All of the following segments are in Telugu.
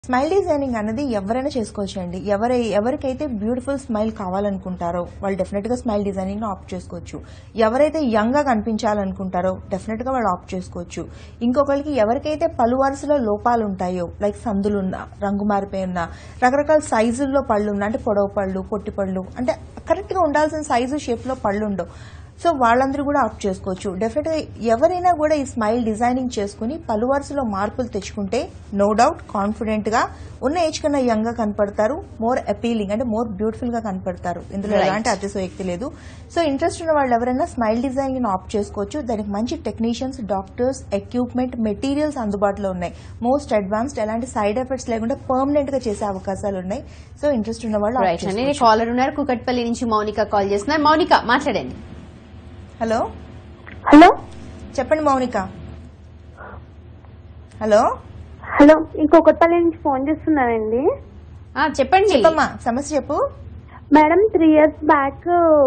స్మైల్ డిజైనింగ్ అనేది ఎవరైనా చేసుకోవచ్చు అండి ఎవరై ఎవరికైతే బ్యూటిఫుల్ స్మైల్ కావాలనుకుంటారో వాళ్ళు డెఫినెట్ గా స్మైల్ డిజైనింగ్ ఆప్ట్ చేసుకోవచ్చు ఎవరైతే యంగ్ గా కనిపించాలనుకుంటారో డెఫినెట్ గా వాళ్ళు ఆప్ట్ చేసుకోవచ్చు ఇంకొకరికి ఎవరికైతే పలు వరుసలో లోపాలు ఉంటాయో లైక్ సందులున్నా రంగు మారిపోయి ఉన్నా రకరకాల సైజుల్లో పళ్ళు ఉన్నా అంటే పొడవు పళ్ళు పొట్టి పళ్ళు అంటే కరెక్ట్ గా ఉండాల్సిన సైజు షేప్ లో పళ్ళు ఉండవు సో వాళ్ళందరూ కూడా ఆప్ట్ చేసుకోవచ్చు డెఫినెట్ గా ఎవరైనా కూడా ఈ స్మైల్ డిజైనింగ్ చేసుకుని పలు వరుసలో మార్పులు తెచ్చుకుంటే నో డౌట్ కాన్ఫిడెంట్ గా ఉన్న ఏజ్ కన్నా యంగ్ గా కనపడతారు మోర్ అపీలింగ్ అంటే మోర్ బ్యూటిఫుల్ గా కనపడతారు ఇందులో Right. ఎలాంటి అతిశయోక్తి లేదు సో ఇంట్రెస్ట్ ఉన్న వాళ్ళు ఎవరైనా స్మైల్ డిజైనింగ్ ఆప్ట్ చేసుకోవచ్చు దానికి మంచి టెక్నీషియన్స్ డాక్టర్స్ ఎక్విప్మెంట్ మెటీరియల్స్ అందుబాటులో ఉన్నాయి మోస్ట్ అడ్వాన్స్డ్ ఎలాంటి సైడ్ ఎఫెక్ట్స్ లేకుండా పర్మనెంట్ గా చేసే అవకాశాలు ఉన్నాయి సో ఇంట్రెస్ట్ ఉన్న వాళ్ళు opt రైట్ అండి చేసుకోవచ్చు. కాలర్ ఉన్నారు కుకట్పల్లి నుంచి మౌనిక కాల్ చేస్తున్నారు మౌనిక మాట్లాడండి హలో హలో చెప్పండి మౌనిక హలో హలో ఇంకొకటిపల్లి నుంచి ఫోన్ చేస్తున్నానండి ఆ, చెప్పండి చెప్పమ్మా సమస్య చెప్పు మేడం త్రీ ఇయర్స్ బ్యాక్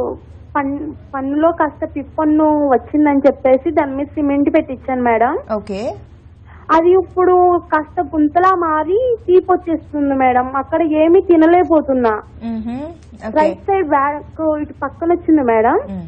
పన్ పన్నులో కాస్త పిప్పన్ను వచ్చిందని చెప్పేసి దాని మీద సిమెంట్ పెట్టించాను మేడం ఓకే అది ఇప్పుడు కాస్త గుంతలా మారి తీపి వచ్చేస్తుంది మేడం అక్కడ ఏమీ తినలేకపోతున్నా మ్మ్హ. ఓకే రైట్ సైడ్ బ్యాక్ ఇటు పక్కన వచ్చింది మేడం మ్మ్.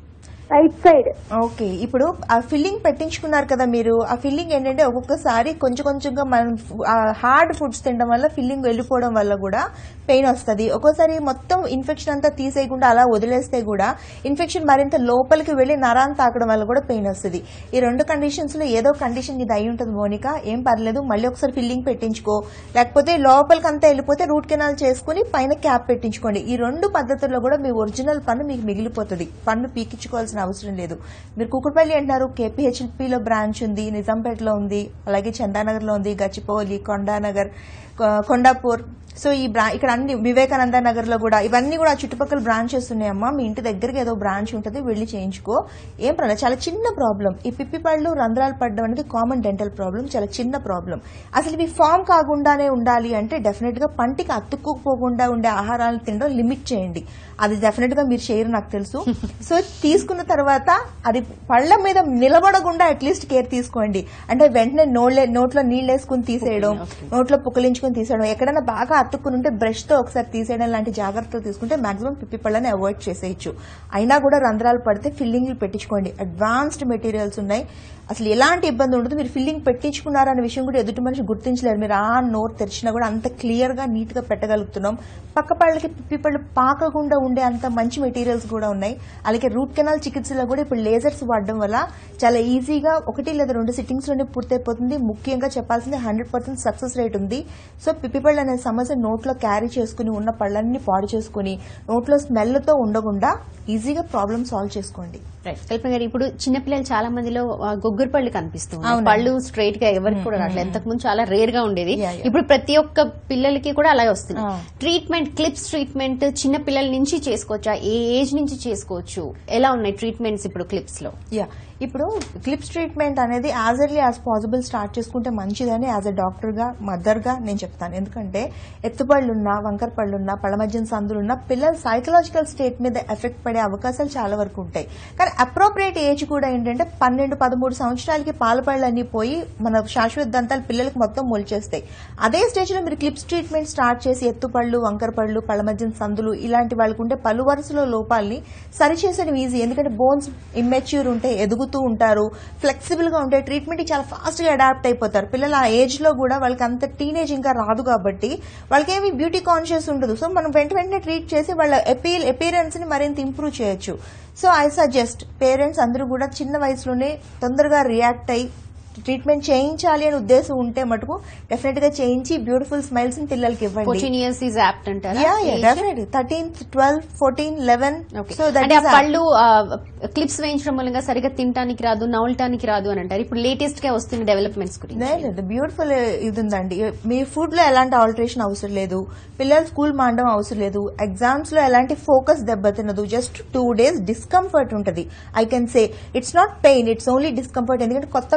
రైట్ సైడ్ ఓకే ఇప్పుడు ఆ ఫిల్లింగ్ పెట్టించుకున్నారు కదా మీరు ఆ ఫిల్లింగ్ ఏంటంటే ఒక్కొక్కసారి కొంచెం కొంచెంగా మనం హార్డ్ ఫుడ్స్ తినడం వల్ల ఫిల్లింగ్ వెళ్ళిపోవడం వల్ల కూడా పెయిన్ వస్తుంది ఒక్కోసారి మొత్తం ఇన్ఫెక్షన్ అంతా తీసేయకుండా అలా వదిలేస్తే కూడా ఇన్ఫెక్షన్ మరింత లోపలికి వెళ్లి నరాన్ని తాకడం వల్ల కూడా పెయిన్ వస్తుంది ఈ రెండు కండిషన్స్ లో ఏదో కండిషన్ ఇది అయి ఉంటుంది మోనిక ఏం పర్లేదు మళ్ళీ ఒకసారి ఫిల్లింగ్ పెట్టించుకో లేకపోతే లోపలికి అంతా వెళ్ళిపోతే రూట్ కెనాల్ చేసుకుని పైన క్యాప్ పెట్టించుకోండి ఈ రెండు పద్ధతుల్లో కూడా మీ ఒరిజినల్ పన్ను మీకు మిగిలిపోతుంది పన్ను పీకించుకోవాల్సిన అవసరం లేదు మీరు కుకుడుపల్లి అంటున్నారు కేపీహెచ్పిలో బ్రాంచ్ ఉంది నిజాంపేటలో ఉంది అలాగే చందానగర్ లో ఉంది గచ్చిపోలి కొండానగర్ కొ- కొండాపూర్ సో ఈ బ్రా ఇక్కడ అన్ని వివేకానంద నగర్ లో కూడా ఇవన్నీ కూడా ఆ చుట్టుపక్కల బ్రాంచెస్ ఉన్నాయమ్మా మీ ఇంటి దగ్గరికి ఏదో బ్రాంచ్ ఉంటుంది వెళ్ళి చేయించుకో ఏం ప్రాబ్లం చాలా చిన్న ప్రాబ్లం ఈ పిప్పి పళ్ళు రంధ్రాలు పడడం అనేది కామన్ డెంటల్ ప్రాబ్లం చాలా చిన్న ప్రాబ్లం అసలు ఇవి ఫామ్ కాకుండానే ఉండాలి అంటే డెఫినెట్ గా పంటికి అతుక్కుపోకుండా ఉండే ఆహారాలు తినడం లిమిట్ చేయండి అది డెఫినెట్ గా మీరు చేయరు నాకు తెలుసు సో తీసుకున్న తర్వాత అది పళ్ళ మీద నిలబడకుండా అట్లీస్ట్ కేర్ తీసుకోండి అంటే వెంటనే నోళ్ళే నోట్లో నీళ్ళు వేసుకుని తీసేయడం నోట్లో పుక్కలించుకుని తీసేయడం ఎక్కడైనా బాగా అతుక్కుని ఉంటే బ్రష్ తో ఒకసారి తీసేయడం లాంటి జాగ్రత్తలు తీసుకుంటే మాక్సిమం పిప్పి పళ్ళని అవాయిడ్ చేసేయచ్చు అయినా కూడా రంధ్రాలు పడితే ఫిల్లింగ్లు పెట్టించుకోండి అడ్వాన్స్డ్ మెటీరియల్స్ ఉన్నాయి అసలు ఎలాంటి ఇబ్బంది ఉండదు మీరు ఫిల్లింగ్ పెట్టించుకున్నారనే విషయం కూడా ఎదుటి మనిషి గుర్తించలేరు మీరు ఆ నోరు తెరిచినా కూడా అంత క్లియర్ గా నీట్ గా పెట్టగలుగుతున్నాం పక్క పళ్ళకి పిప్పి పళ్ళు పాకకుండా ఉండే అంత మంచి మెటీరియల్స్ కూడా ఉన్నాయి అలాగే రూట్ కెనాల్ చికిత్సలో కూడా ఇప్పుడు లేజర్స్ వాడడం వల్ల చాలా ఈజీగా ఒకటి లేదా రెండు సిట్టింగ్స్ లోనే పూర్తయిపోతుంది ముఖ్యంగా చెప్పాల్సింది హండ్రెడ్ పర్సెంట్ సక్సెస్ రేట్ ఉంది సో పిప్పి పళ్ళు అనే సమస్య నోట్లో క్యారీ చేసుకుని ఉన్న పళ్ళన్ని పాడు చేసుకుని నోట్లో స్మెల్ తో ఉండకుండా ఈజీగా ప్రాబ్లమ్ సాల్వ్ చేసుకోండి రైట్ కల్పన గారు ఇప్పుడు చిన్నపిల్లలు చాలా మందిలో ఆ, గొగ్గురు పళ్ళు కనిపిస్తుంది అవునండి. పళ్ళు స్ట్రైట్ గా ఎవరికి కూడా రావట్లేదు ఎంతకు ముందు చాలా రేర్ గా ఉండేది Yeah, yeah. ఇప్పుడు ప్రతి ఒక్క పిల్లలకి కూడా అలాగే వస్తుంది ఆ. ట్రీట్మెంట్ క్లిప్స్ ట్రీట్మెంట్ చిన్న పిల్లల నుంచి చేసుకోవచ్చా ఏ ఏజ్ నుంచి చేసుకోవచ్చు ఎలా ఉన్నాయి ట్రీట్మెంట్స్ ఇప్పుడు క్లిప్స్ లో యా ఇప్పుడు క్లిప్స్ ట్రీట్మెంట్ అనేది as early as possible start చేసుకుంటే మంచిదని యాజ్ అ డాక్టర్ గా మదర్ గా నేను చెప్తాను ఎందుకంటే ఎత్తుపళ్ళున్నా వంకర పళ్ళున్నా పళ్ళ మధ్యన సందులున్నా పిల్లల సైకలాజికల్ స్టేట్ మీద ఎఫెక్ట్ పడే అవకాశాలు చాలా వరకు ఉంటాయి కానీ అప్రోప్రియేట్ ఏజ్ కూడా ఏంటంటే పన్నెండు పదమూడు సంవత్సరాలకి పాల పళ్ళు అన్ని పోయి మన శాశ్వత దంతాలు పిల్లలకి మొత్తం మొలిచేస్తాయి అదే స్టేజ్ లో మీరు క్లిప్స్ ట్రీట్మెంట్ స్టార్ట్ చేసి ఎత్తుపళ్ళు వంకర పళ్ళు పళ్ళ మధ్యన సందులు ఇలాంటి వాళ్ళకు ఉంటే పలు వరుసలో లోపాలని సరిచేసడం ఈజీ ఎందుకంటే బోన్స్ ఇమ్మెచ్యూర్ ఉంటే ఎదుగుతూ ఉంటారు ఫ్లెక్సిబుల్ గా ఉంటే ట్రీట్మెంట్ చాలా ఫాస్ట్ గా అడాప్ట్ అయిపోతారు పిల్లలు ఆ ఏజ్ లో కూడా వాళ్ళకి అంత టీనేజ్ ఇంకా రాదు కాబట్టి వాళ్ళకి ఏమి బ్యూటీ కాన్షియస్ ఉండదు సో మనం వెంట వెంటనే ట్రీట్ చేసి వాళ్ళ ఎపీల్ అపీరెన్స్ ని మరింత ఇంప్రూవ్ చేయొచ్చు సో ఐ సజెస్ట్ పేరెంట్స్ అందరూ కూడా చిన్న వయసులోనే తొందరగా రియాక్ట్ అయ్యి ట్రీట్మెంట్ చేయించాలి అనే ఉద్దేశం ఉంటే మటుకు డెఫినెట్ గా చేయించి బ్యూటిఫుల్ స్మైల్స్ పిల్లలకి ఇవ్వండి ఫోర్టీన్ ఇయర్స్ ఈజ్ యాప్ట్ అంటారా yeah yeah Age? Definite thirteenth twelve fourteen eleven Okay. So that అంటే ఆ పళ్ళు క్లిప్స్ వేయించడం మూలంగా సరిగా తినడానికి రాదు నవలటానికి రాదు అని అంటారు ఇప్పుడు లేటెస్ట్ గా వస్తున్న డెవలప్మెంట్స్ గురించి లేదు బ్యూటిఫుల్ ఇది ఉందండి మీ ఫుడ్ లో ఎలాంటి ఆల్టరేషన్ అవసరం లేదు పిల్లలు స్కూల్ మాండడం అవసరం లేదు ఎగ్జామ్స్ లో ఎలాంటి ఫోకస్ దెబ్బతినదు జస్ట్ టూ డేస్ డిస్కంఫర్ట్ ఉంటుంది I can say it's not pain it's only discomfort ఎందుకంటే కొత్త మెటీరియల్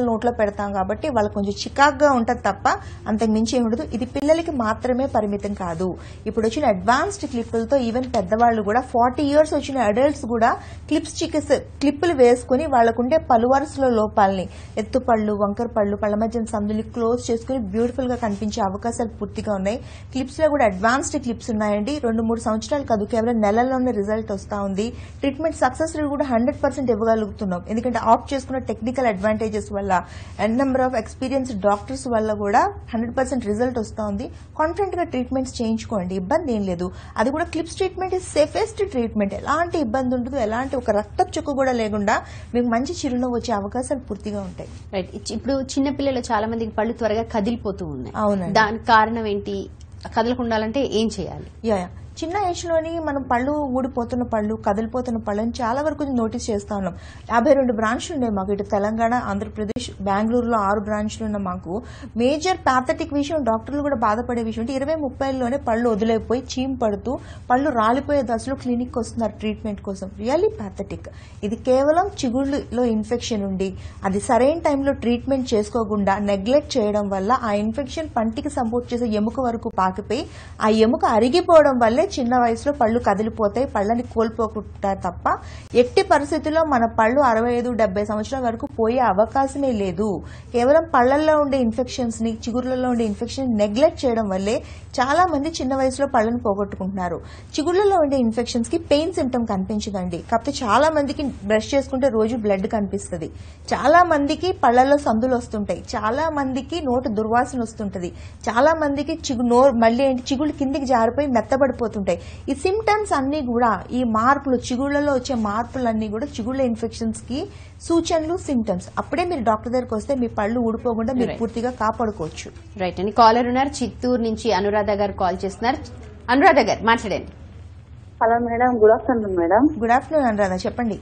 పిల్లల నోట్లో పెడతాం కాబట్టి వాళ్ళకి కొంచెం చికాగ్గా ఉంటుంది తప్ప అంతకు మించి ఏమి ఉండదు ఇది పిల్లలకి మాత్రమే పరిమితం కాదు ఇప్పుడు వచ్చిన అడ్వాన్స్డ్ క్లిప్పులతో ఈవెన్ పెద్దవాళ్ళు కూడా ఫార్టీ ఇయర్స్ వచ్చిన అడల్ట్స్ కూడా క్లిప్స్ చికిత్స క్లిప్పులు వేసుకుని వాళ్ళకుండే పలు వరుసలో లోపాలని ఎత్తుపళ్ళు వంకర పళ్ళు పళ్ళ మధ్య సందులు క్లోజ్ చేసుకుని బ్యూటిఫుల్ గా కనిపించే అవకాశాలు పూర్తిగా ఉన్నాయి క్లిప్స్ లో కూడా అడ్వాన్స్డ్ క్లిప్స్ ఉన్నాయండి రెండు మూడు సంవత్సరాలు కాదు కేవలం నెలల్లోనే రిజల్ట్ వస్తా ఉంది ట్రీట్మెంట్ సక్సెస్ రేట్ కూడా హండ్రెడ్ పర్సెంట్ ఇవ్వగలుగుతున్నాం ఎందుకంటే ఆప్ట్ చేసుకున్న టెక్నికల్ అడ్వాంటేజెస్ వల్ల and number of experience doctors వల్ల కూడా హండ్రెడ్ పర్సెంట్ రిజల్ట్ వస్తా ఉంది కాన్ఫిడెంట్ గా ట్రీట్మెంట్స్ చేయించుకోండి ఇబ్బంది ఏం లేదు అది కూడా clips treatment is safest treatment ఎలాంటి ఇబ్బంది ఉండదు ఎలాంటి ఒక రక్తపు చుక్క కూడా లేకుండా మీకు మంచి చిరునవ్వు వచ్చే అవకాశాలు పూర్తిగా ఉంటాయి రైట్ ఇప్పుడు చిన్న పిల్లలు చాలా మందికి పళ్ళు త్వరగా కదిలిపోతూ ఉన్నాయి అవునండి. దానికి కారణం ఏంటి కదలకుండా ఉండాలంటే ఏం చేయాలి యా యా. చిన్న ఏజ్ లోని మనం పళ్ళు ఊడిపోతున్న పళ్ళు కదిలిపోతున్న పళ్ళని చాలా వరకు నోటీస్ చేస్తా ఉన్నాం యాభై రెండు బ్రాంచ్లు ఉన్నాయి మాకు ఇటు తెలంగాణ ఆంధ్రప్రదేశ్ బెంగళూరులో ఆరు బ్రాంచ్లు ఉన్న మాకు మేజర్ ప్యాథటిక్ విషయం డాక్టర్లు కూడా బాధపడే విషయం అంటే ఇరవై ముప్పైలోనే పళ్ళు వదిలేపోయి చీమ్ పడుతూ పళ్ళు రాలిపోయే దశలో క్లినిక్ వస్తున్నారు ట్రీట్మెంట్ కోసం రియల్లీ ప్యాథటిక్ ఇది కేవలం చిగుళ్ళలో ఇన్ఫెక్షన్ ఉండి అది సరైన టైంలో ట్రీట్మెంట్ చేసుకోకుండా నెగ్లెక్ట్ చేయడం వల్ల ఆ ఇన్ఫెక్షన్ పంటికి సపోర్ట్ చేసే ఎముక వరకు పాకిపోయి ఆ ఎముక అరిగిపోవడం వల్లే చిన్న వయసులో పళ్ళు కదిలిపోతాయి పళ్ళని కోల్పోకుంటారు తప్ప ఎట్టి పరిస్థితుల్లో మన పళ్ళు అరవై ఐదు డెబ్బై సంవత్సరాల వరకు పోయే అవకాశమే లేదు కేవలం పళ్ళల్లో ఉండే ఇన్ఫెక్షన్స్ ని చిగుర్లలో ఉండే ఇన్ఫెక్షన్ నెగ్లెక్ట్ చేయడం వల్లే చాలా మంది చిన్న వయసులో పళ్ళని పోగొట్టుకుంటున్నారు చిగుళ్ళలో ఉండే ఇన్ఫెక్షన్స్ కి పెయిన్ సిమ్టమ్ కనిపించదండి కాకపోతే చాలా మందికి బ్రష్ చేసుకుంటే రోజు బ్లడ్ కనిపిస్తుంది చాలా మందికి పళ్ళల్లో సందులు వస్తుంటాయి చాలా మందికి నోటు దుర్వాసన వస్తుంటది చాలా మందికి చిగు నో మళ్ళీ ఏంటి చిగుళ్ళు కిందికి జారిపోయి మెత్తబడిపోతుంటాయి ఈ సిమ్టమ్స్ అన్ని కూడా ఈ మార్పులు చిగుళ్ళలో వచ్చే మార్పులన్నీ కూడా చిగుళ్ళ ఇన్ఫెక్షన్స్ కి సూచనలు సిమ్టమ్స్ అప్పుడే మీరు డాక్టర్ దగ్గరికి వస్తే మీ పళ్ళు ఊడిపోకుండా మీరు Right. పూర్తిగా కాపాడుకోవచ్చు రైట్ అండి కాలర్ ఉన్నారు చిత్తూరు నుంచి అనురాధ గారు కాల్ చేస్తున్నారు అనురాధ గారు మాట్లాడండి hello madam good afternoon madam good afternoon Anuradha చెప్పండి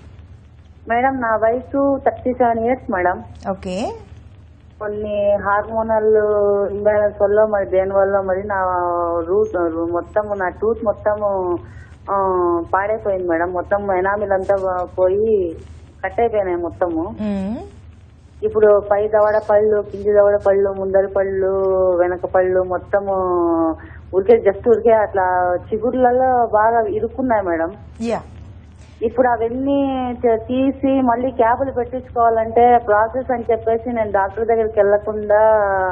మేడం నా వయసు thirty seven years madam okay కొన్ని హార్మోనల్ ఇంబ్యాలెన్స్ వల్ల మరి దేని వల్ల మరి నా రూట్ మొత్తం నా టూత్ మొత్తం పాడైపోయింది మేడం మొత్తం ఎనామిల్ అంతా పోయి కట్ అయిపోయినాయి మొత్తము మ్మ్. ఇప్పుడు పై దవడ పళ్ళు కింది దవడ పళ్ళు ముందరి పళ్ళు వెనక పళ్ళు మొత్తము ఉరికే జస్ట్ ఉరికే అట్లా చిగుర్లలో బాగా ఇరుక్కున్నాయి మేడం యా ఇప్పుడు అవన్నీ చ- తీసి మళ్ళీ క్యాబులు పెట్టించుకోవాలంటే ప్రాసెస్ అని చెప్పేసి నేను డాక్టర్ దగ్గరికి వెళ్లకుండా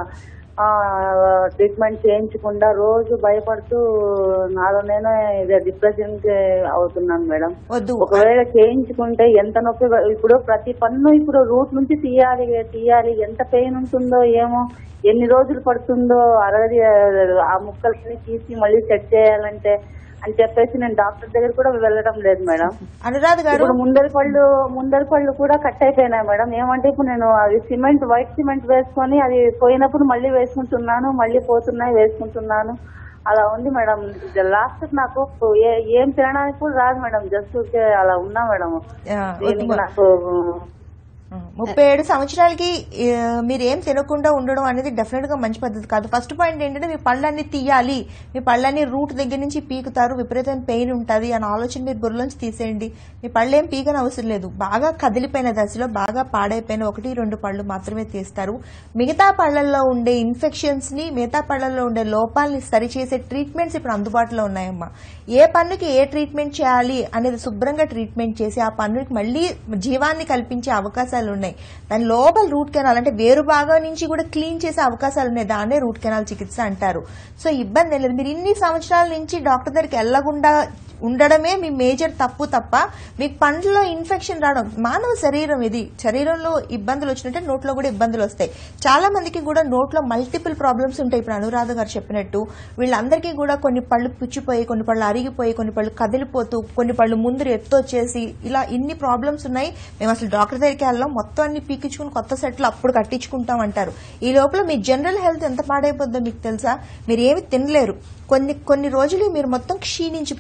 ట్రీట్మెంట్ చేయించకుండా రోజు భయపడుతూ నాలో నేను డిప్రెషన్ కి అవుతున్నాను మేడం వద్దు ఒకవేళ చేయించుకుంటే ఎంత నొప్పి ఇప్పుడు ప్రతి పన్ను ఇప్పుడు రూట్ నుంచి తీయాలి తీయాలి ఎంత పెయిన్ ఉంటుందో ఏమో ఎన్ని రోజులు పడుతుందో అరవది ఆ ముక్కల్ని తీసి మళ్ళీ సెట్ చేయాలంటే అని చెప్పేసి నేను డాక్టర్ దగ్గర కూడా వెళ్ళడం లేదు మేడం అనురాధ గారు ఇప్పుడు ముందరి పళ్ళు ముందరి పళ్ళు కూడా కట్ అయిపోయినాయి మేడం ఏమంటే ఇప్పుడు నేను అది సిమెంట్ వైట్ సిమెంట్ వేసుకొని అది పోయినప్పుడు మళ్ళీ వేసుకుంటున్నాను మళ్ళీ పోతున్నాయి వేసుకుంటున్నాను అలా ఉంది మేడం లాస్ట్ నాకు ఏ- ఏం తినడానికి కూడా రాదు మేడం జస్ట్ ఊరికే అలా ఉన్నా మేడం ఆ, దీనికి వద్దు. నాకు ముప్పై ఏడు సంవత్సరాలకి ఆ, మీరు ఏం తినకుండా ఉండడం అనేది డెఫినెట్ గా మంచి పద్ధతి కాదు ఫస్ట్ పాయింట్ ఏంటంటే మీ పళ్ళన్ని తీయాలి మీ పళ్ళన్ని రూట్ దగ్గర నుంచి పీకుతారు విపరీతమైన పెయిన్ ఉంటుంది అనే ఆలోచన మీరు బుర్రలోంచి తీసేయండి మీ పళ్ళు ఏం పీకని అవసరం లేదు బాగా కదిలిపోయిన దశలో బాగా పాడైపోయిన ఒకటి రెండు పళ్ళు మాత్రమే తీస్తారు మిగతా పళ్ళల్లో ఉండే ఇన్ఫెక్షన్స్ ని మిగతా పళ్ళల్లో ఉండే లోపాలని సరిచేసే ట్రీట్మెంట్స్ ఇప్పుడు అందుబాటులో ఉన్నాయమ్మా ఏ పన్నుకి ఏ ట్రీట్మెంట్ చేయాలి అనేది శుభ్రంగా ట్రీట్మెంట్ చేసి ఆ పన్నుకి మళ్ళీ జీవాన్ని కల్పించే అవకాశాలు ఉన్నాయి దాని లోపల రూట్ కెనాల్ అంటే వేరు భాగం నుంచి కూడా క్లీన్ చేసే అవకాశాలు ఉన్నాయి దాన్నే రూట్ కెనాల్ చికిత్స అంటారు సో ఇబ్బంది ఏం లేదు మీరు ఇన్ని సంవత్సరాల నుంచి డాక్టర్ దగ్గరికి వెళ్లకుండా ఉండడమే మీ మేజర్ తప్పు తప్ప మీకు పండ్లలో ఇన్ఫెక్షన్ రావడం మానవ శరీరం ఇది శరీరంలో ఇబ్బందులు వచ్చినట్టే నోట్లో కూడా ఇబ్బందులు వస్తాయి చాలా మందికి కూడా నోట్లో మల్టిపుల్ ప్రాబ్లమ్స్ ఉంటాయి ఇప్పుడు అనురాధ గారు చెప్పినట్టు వీళ్ళందరికీ కూడా కొన్ని పళ్ళు పుచ్చిపోయి కొన్ని పళ్ళు అరిగిపోయి కొన్ని పళ్ళు కదిలిపోతూ కొన్ని పళ్ళు ముందు ఎత్తు వచ్చేసి ఇలా ఇన్ని ప్రాబ్లమ్స్ ఉన్నాయి మేము అసలు డాక్టర్ దగ్గరికి వెళ్ళాం మొత్తం అన్ని పీకించుకుని కొత్త సెట్లు అప్పుడు కట్టించుకుంటాం అంటారు ఈ లోపల మీ జనరల్ హెల్త్ ఎంత పాడైపోద్దో మీకు తెలుసా మీరు ఏమి తినలేరు కొన్ని కొన్ని రోజులు మీరు మొత్తం క్షీణించిపోతారు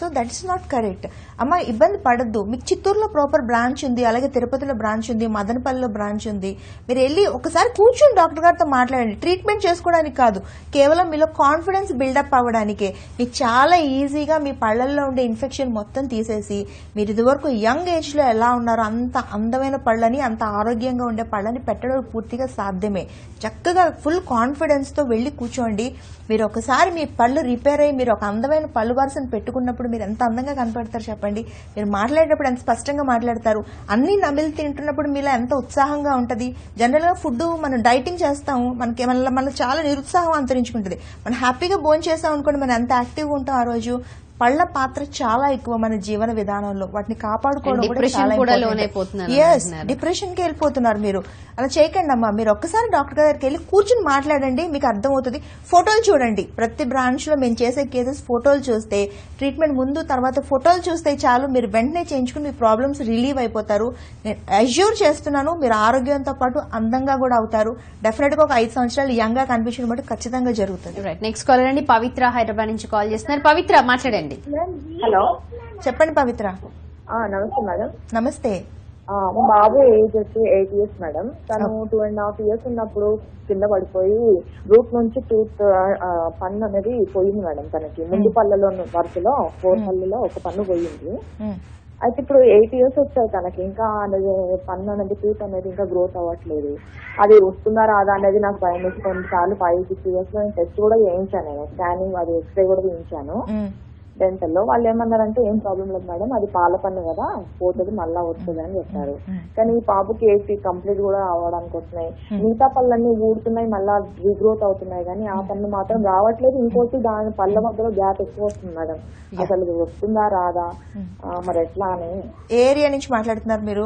so that is not correct అమ్మ ఇబ్బంది పడద్దు మీకు చిత్తూరులో ప్రాపర్ బ్రాంచ్ ఉంది అలాగే తిరుపతిలో బ్రాంచ్ ఉంది మదనపల్లిలో బ్రాంచ్ ఉంది మీరు వెళ్ళి ఒకసారి కూర్చొని డాక్టర్ గారితో మాట్లాడండి ట్రీట్మెంట్ చేసుకోవడానికి కాదు కేవలం మీలో కాన్ఫిడెన్స్ బిల్డప్ అవ్వడానికే మీకు చాలా ఈజీగా మీ పళ్ళల్లో ఉండే ఇన్ఫెక్షన్ మొత్తం తీసేసి మీరు ఇదివరకు యంగ్ ఏజ్ లో ఎలా ఉన్నారో అంత అందమైన పళ్ళని అంత ఆరోగ్యంగా ఉండే పళ్ళని పెట్టడం పూర్తిగా సాధ్యమే చక్కగా ఫుల్ కాన్ఫిడెన్స్ తో వెళ్ళి కూర్చోండి మీరు ఒకసారి మీ పళ్ళు రిపేర్ అయ్యి మీరు ఒక అందమైన పళ్ళు వరుసను పెట్టుకున్నప్పుడు మీరు ఎంత అందంగా కనపడతారు చెప్పండి మీరు మాట్లాడేటప్పుడు ఎంత స్పష్టంగా మాట్లాడతారు అన్ని నమిలి తింటున్నప్పుడు మీలో ఎంత ఉత్సాహంగా ఉంటది జనరల్ గా ఫుడ్ మనం డైటింగ్ చేస్తాము మనకి మన మనకు చాలా నిరుత్సాహం అంతరించుకుంటుంది మనం హ్యాపీగా భోజనం చేస్తాం అనుకోండి మనం ఎంత యాక్టివ్గా ఉంటాం ఆ రోజు పళ్ళ పాత్ర చాలా ఎక్కువ మన జీవన విధానంలో వాటిని కాపాడుకోవడం కూడా Depression చాలా కూడా important. లోనైపోతున్నారు Yes, అంటున్నారు. డిప్రెషన్ కి వెళ్ళిపోతున్నారు మీరు అలా చేయకండి అమ్మా మీరు ఒక్కసారి డాక్టర్ దగ్గరికి వెళ్ళి కూర్చుని మాట్లాడండి మీకు అర్థమవుతుంది ఫోటోలు చూడండి ప్రతి బ్రాంచ్ లో మేము చేసే కేసెస్ ఫోటోలు చూస్తే ట్రీట్మెంట్ ముందు తర్వాత ఫోటోలు చూస్తే చాలు మీరు వెంటనే చేయించుకుని మీ ప్రాబ్లమ్స్ రిలీవ్ అయిపోతారు నేను అజ్యూర్ చేస్తున్నాను మీరు ఆరోగ్యంతో పాటు అందంగా కూడా అవుతారు డెఫినెట్ గా ఒక ఐదు సంవత్సరాలు యంగ్ గా కనిపించడం బట్టి ఖచ్చితంగా జరుగుతుంది రైట్ నెక్స్ట్ కాలర్ అండి పవిత్ర హైదరాబాద్ నుంచి కాల్ చేస్తున్నారు పవిత్ర మాట్లాడండి హలో చెప్పండి పవిత్ర ఆ, నమస్తే మేడం నమస్తే ఆ, మా బాబు ఏజ్ వచ్చి ఎయిట్ ఇయర్స్ మేడం తను టూ అండ్ హాఫ్ ఇయర్స్ ఉన్నప్పుడు కింద పడిపోయి రూట్ నుంచి టూత్ పన్ను అనేది పోయింది మేడం తనకి ముందు పళ్ళలో వరుసలో ఫోర్ పళ్ళలో ఒక పన్ను పోయింది ఉమ్, అయితే ఇప్పుడు ఎయిట్ ఇయర్స్ వచ్చాయి తనకి ఇంకా అనేది పన్ను అనేది టూత్ అనేది ఇంకా గ్రోత్ అవ్వట్లేదు అది వస్తుందా రాదా అనేది నాకు భయం వేసి కొన్నిసార్లు ఫైవ్ సిక్స్ ఇయర్స్ లో నేను టెస్ట్ కూడా చేయించాను నేను స్కానింగ్ అది ఎక్స్రే కూడా చేయించాను ఉమ్, డెంటల్ లో వాళ్ళు ఏమన్నారంటే ఏం ప్రాబ్లం లేదు మేడం అది పాల పన్ను కదా పోతుంది మళ్ళా వస్తుంది అని చెప్పారు కానీ ఈ పాపకి ఏసీ కంప్లీట్ కూడా అవడానికి వస్తున్నాయి మిగతా పళ్ళన్నీ ఊడుతున్నాయి మళ్ళా రీగ్రోత్ అవుతున్నాయి కానీ ఆ పన్ను మాత్రం రావట్లేదు ఇంకోటి దాని పళ్ళ మధ్యలో గ్యాప్ ఎక్కువ వస్తుంది మేడం అసలు ఇది వస్తుందా రాదా ఆ, మరి ఎట్లా అని ఏ ఏరియా నుంచి మాట్లాడుతున్నారు మీరు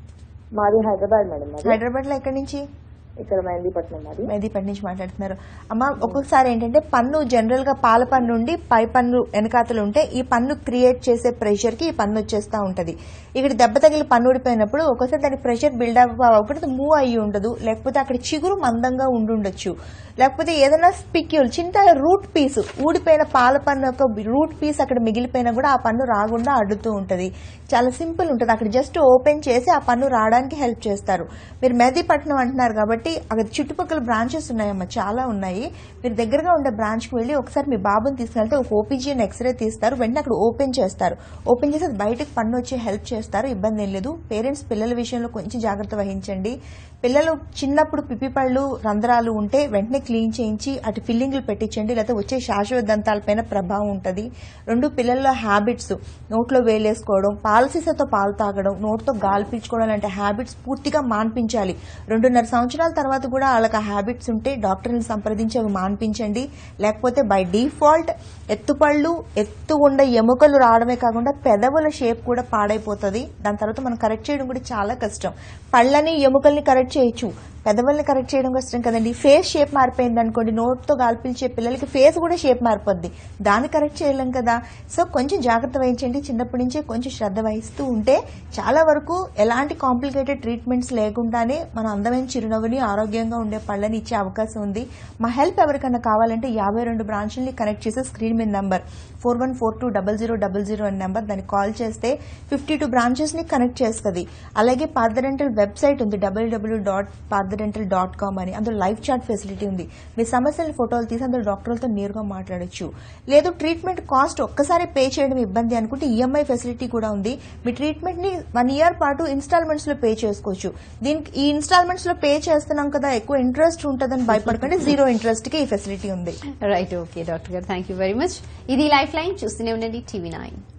మాది హైదరాబాద్ మేడం అది హైదరాబాద్ లో ఎక్కడి నుంచి ఇక్కడ మెహందీపట్నం అది మెహదీపట్ నుంచి మాట్లాడుతున్నారు అమ్మ ఒక్కొక్కసారి ఏంటంటే పన్ను జనరల్ గా పాల పన్ను ఉండి పై పన్ను వెనకాతలు ఉంటే ఈ పన్ను క్రియేట్ చేసే ప్రెషర్ కి ఈ పన్ను వచ్చేస్తా ఉంటది ఇక్కడ దెబ్బ తగిలి పన్ను ఊడిపోయినప్పుడు ఒకసారి దాని ప్రెషర్ బిల్డప్ అవ్వకపోతే మూవ్ అయ్యి ఉండదు లేకపోతే అక్కడ చిగురు మందంగా ఉండి ఉండొచ్చు లేకపోతే ఏదైనా స్పిక్యూల్ చిన్న రూట్ పీస్ ఊడిపోయిన పాల పన్ను యొక్క రూట్ పీస్ అక్కడ మిగిలిపోయినా కూడా ఆ పన్ను రాకుండా అడ్డుతూ ఉంటది చాలా సింపుల్ ఉంటుంది అక్కడ జస్ట్ ఓపెన్ చేసి ఆ పన్ను రావడానికి హెల్ప్ చేస్తారు మీరు మెహదీపట్నం అంటున్నారు కాబట్టి అక్కడ చుట్టుపక్కల బ్రాంచెస్ ఉన్నాయమ్మా చాలా ఉన్నాయి మీరు దగ్గరగా ఉండే బ్రాంచ్ కి వెళ్ళి ఒకసారి మీ బాబుని తీసుకెళ్తే ఒక ఓపీజీఎన్ ఎక్స్రే తీస్తారు వెంటనే అక్కడ ఓపెన్ చేస్తారు ఓపెన్ చేసి అది బయటకు పన్ను వచ్చి హెల్ప్ చేస్తారు ఇబ్బంది ఏం లేదు పేరెంట్స్ పిల్లల విషయంలో కొంచెం జాగ్రత్త వహించండి పిల్లలు చిన్నప్పుడు పిప్పి పళ్ళు రంధ్రాలు ఉంటే వెంటనే క్లీన్ చేయించి అటు ఫిల్లింగ్లు పెట్టించండి లేకపోతే వచ్చే శాశ్వత దంతాలపైన ప్రభావం ఉంటుంది రెండు పిల్లల్లో హ్యాబిట్స్ నోట్లో వేలేసుకోవడం పాల సీసాతో పాలు తాగడం నోటితో గాలి పీల్చుకోవడం లాంటి హ్యాబిట్స్ పూర్తిగా మాన్పించాలి రెండున్నర సంవత్సరాల తర్వాత కూడా వాళ్ళకి ఆ హ్యాబిట్స్ ఉంటే డాక్టర్ని సంప్రదించి అవి మాన్పించండి లేకపోతే బై డిఫాల్ట్ ఎత్తుపళ్ళు ఎత్తు ఉండే ఎముకలు రావడమే కాకుండా పెదవుల షేప్ కూడా పాడైపోతుంది దాని తర్వాత మనం కరెక్ట్ చేయడం కూడా చాలా కష్టం పళ్ళని ఎముకల్ని కరెక్ట్ చేయొచ్చు పెదవుల్ని కరెక్ట్ చేయడం కష్టం కదండి ఫేస్ షేప్ మారిపోయింది అనుకోండి నోట్తో గాల్పిల్చే పిల్లలకి ఫేస్ కూడా షేప్ మారిపోద్ది దాన్ని కరెక్ట్ చేయలేం కదా సో కొంచెం జాగ్రత్త వహించండి చిన్నప్పటి నుంచే కొంచెం శ్రద్ధ వహిస్తూ ఉంటే చాలా వరకు ఎలాంటి కాంప్లికేటెడ్ ట్రీట్మెంట్స్ లేకుండానే మన అందమైన చిరునవ్వుని ఆరోగ్యంగా ఉండే పళ్ళని ఇచ్చే అవకాశం ఉంది మా హెల్ప్ ఎవరికైనా కావాలంటే యాభై రెండు బ్రాంచ్ని కనెక్ట్ చేసే స్క్రీన్ మీద number four one four two double zero double zero అనే నెంబర్ దానికి కాల్ చేస్తే ఫిఫ్టీ టూ బ్రాంచెస్ని కనెక్ట్ చేస్తుంది అలాగే పార్దడెంటల్ వెబ్సైట్ ఉంది WWW dot Partha dental dot com అని అందులో లైవ్ చాట్ ఫెసిలిటీ ఉంది మీ సమస్యల ఫోటోలు తీసి అందులో డాక్టర్లతో నేరుగా మాట్లాడొచ్చు లేదు ట్రీట్మెంట్ కాస్ట్ ఒక్కసారి పే చేయడం ఇబ్బంది అనుకుంటే ఈఎంఐ ఫెసిలిటీ కూడా ఉంది మీ ట్రీట్మెంట్ ని వన్ ఇయర్ పాటు ఇన్స్టాల్మెంట్స్ లో పే చేసుకోవచ్చు దీనికి ఈ ఇన్స్టాల్మెంట్స్ లో పే చేస్తున్నాం కదా ఎక్కువ ఇంట్రెస్ట్ ఉంటుందని భయపడకండి జీరో ఇంట్రెస్ట్ కి ఈ ఫెసిలిటీ ఉంది రైట్ ఓకే డాక్టర్ గారు థ్యాంక్ యూ వెరీ మచ్ ఇది లైఫ్ లైన్ చూస్తూనే ఉండండి టీవీ నైన్